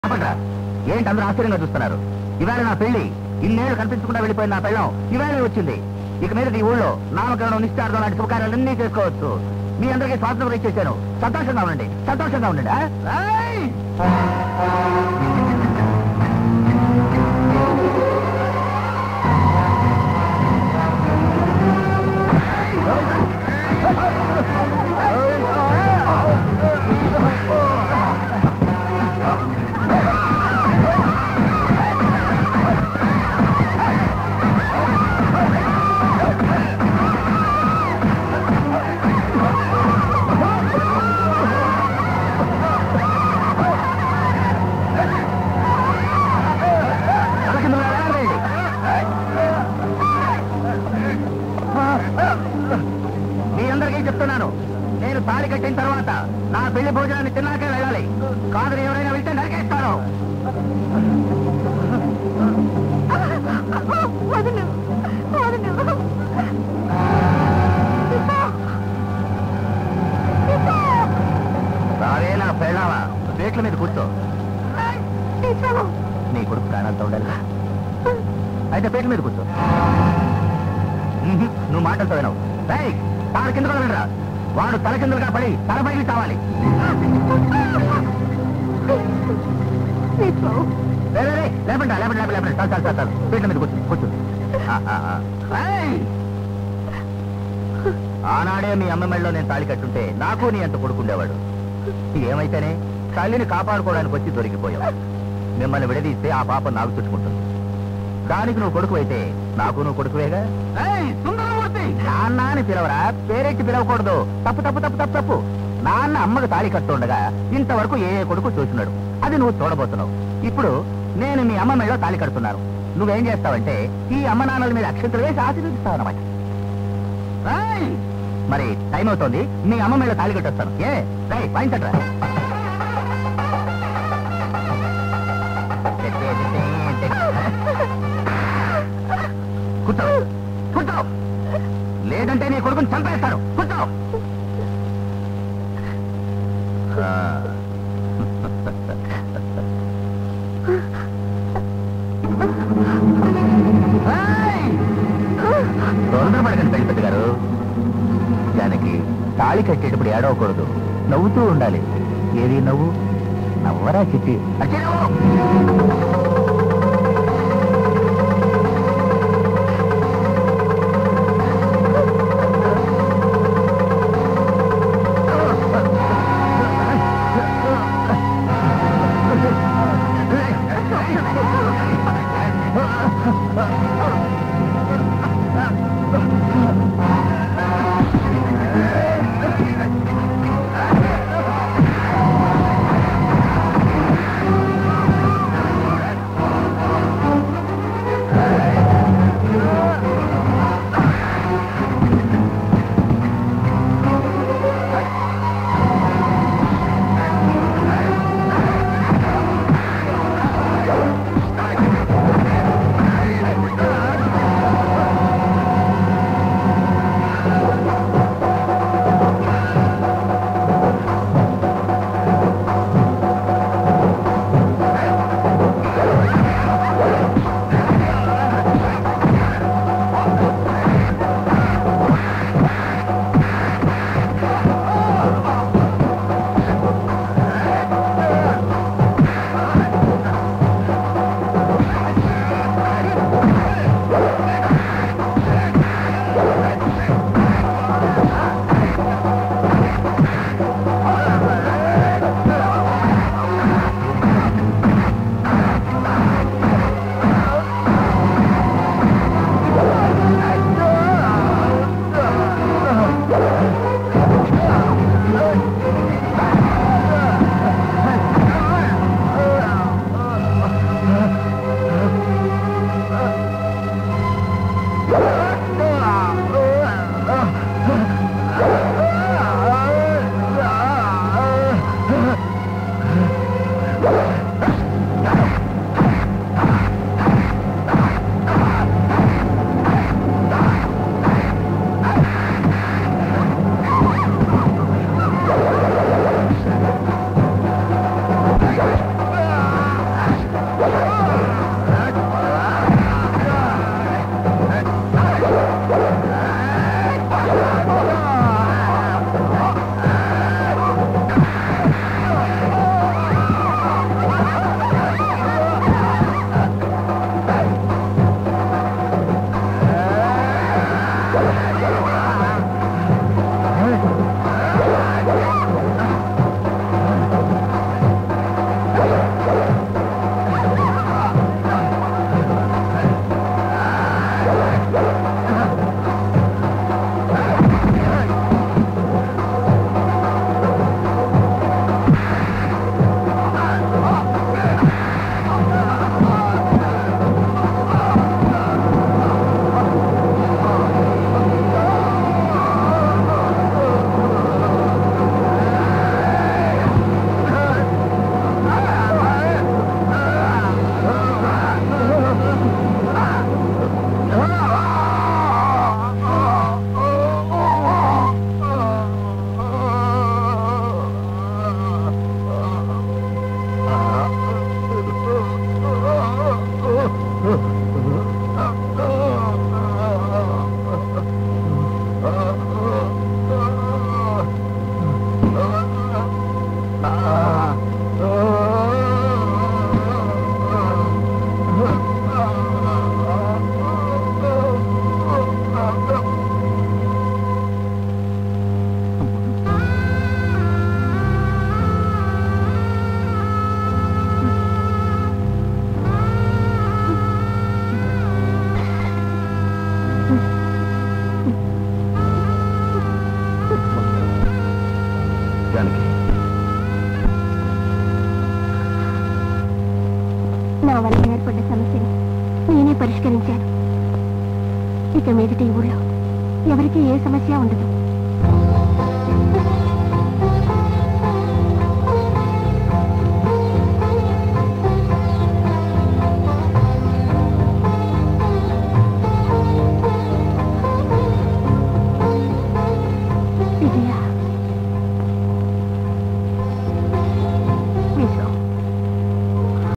చెప్పండిరా ఏంటి అందరూ ఆశ్చర్యంగా చూస్తున్నారు ఇవాళ నా పెళ్లి ఇన్నేళ్ళు కనిపించకుండా వెళ్ళిపోయిన నా పెళ్ళం ఇవాళే వచ్చింది ఇక మీద ఈ ఊళ్ళో నామకరణం నిశ్చార్థం లాంటి శుభకార్యాలన్నీ చేసుకోవచ్చు మీ అందరికీ స్వాతంత్రం ఇచ్చేసాను సంతోషంగా ఉండండి సంతోషంగా ఉండండి ఆ? ఏయ్! తలకిందులుగా వెళ్ళండి. మీ అందరికీ చెప్తున్నాను నేను తాళి కట్టిన తర్వాత నా పెళ్లి భోజనాన్ని తిన్నాకే వెళ్ళాలి కాదని ఎవరైనా వెళ్తే నరికేస్తాను వదలు వదలు రావే నా పెళ్ళావా వేట్ల మీద కూర్చో నీ కొడుకు ప్రాణాలతో ఉండాలి అయితే పేట్ల మీద కూర్చో ఉహు, నువ్వు మాటలతో వినవు రేయ్, తాను కిందకు వెళ్ళరా వాడు తల కిందలుగా పడి తల పైకి కావాలి రే, రే, రే, లేపండి లేపండి లేపండి లేపండి చాలు చాలు చాలు చాలు పీట్ల మీద కూర్చో కూర్చో ఆ, ఆ, ఆ. రేయ్! ఆనాడే మీ అమ్మ మెళ్ళలో నేను తాళి కట్టుంటే నాకు నీ అంత కొడుకుండేవాడు ఏమైతేనే తల్లిని కాపాడుకోవడానికి వచ్చి దొరికిపోయావు మిమ్మల్ని విడదీస్తే ఆ పాప నాకు చుట్టుకుంటుంది దానికి నువ్వు కొడుకు అయితే నాకు నువ్వు కొడుకువేగా సుందరమూర్తి నాన్న అని పిలవరా పేరెట్టి పిలవకూడదు తప్పు తప్పు తప్పు తప్పు తప్పు నాన్న అమ్మకు తాళి కట్టుండగా ఇంతవరకు ఏ ఏ కొడుకు చూస్తున్నాడు అది నువ్వు చూడబోతున్నావు ఇప్పుడు నేను మీ అమ్మ మెళ్ళలో తాళి కడుతున్నాను నువ్వేం చేస్తావంటే ఈ అమ్మ నాన్నల మీద అక్షంతలు వేసి ఆశీర్వదిస్తావు అన్నమాట మరి టైం అవుతోంది మీ అమ్మ మీద తాళి కట్టొస్తాను ఏ రై వాయించట్రా కూర్చో కూర్చో లేదంటే నీ కొడుకుని చంపేస్తాను కూర్చో ఆ. ఏయ్! తొందరపడకండి పెళ్లిపెట్టు గారు జానకి తాళి కట్టేటప్పుడు ఏడవకూడదు నవ్వుతూ ఉండాలి ఏది నవ్వు నవ్వరా చిట్టి అచ్చే నవ్వు. నా వల్ల ఏర్పడ్డ సమస్యని నేనే పరిష్కరించాను ఇక మీదటి ఈ ఊళ్ళో ఎవరికీ ఏ సమస్య ఉండదు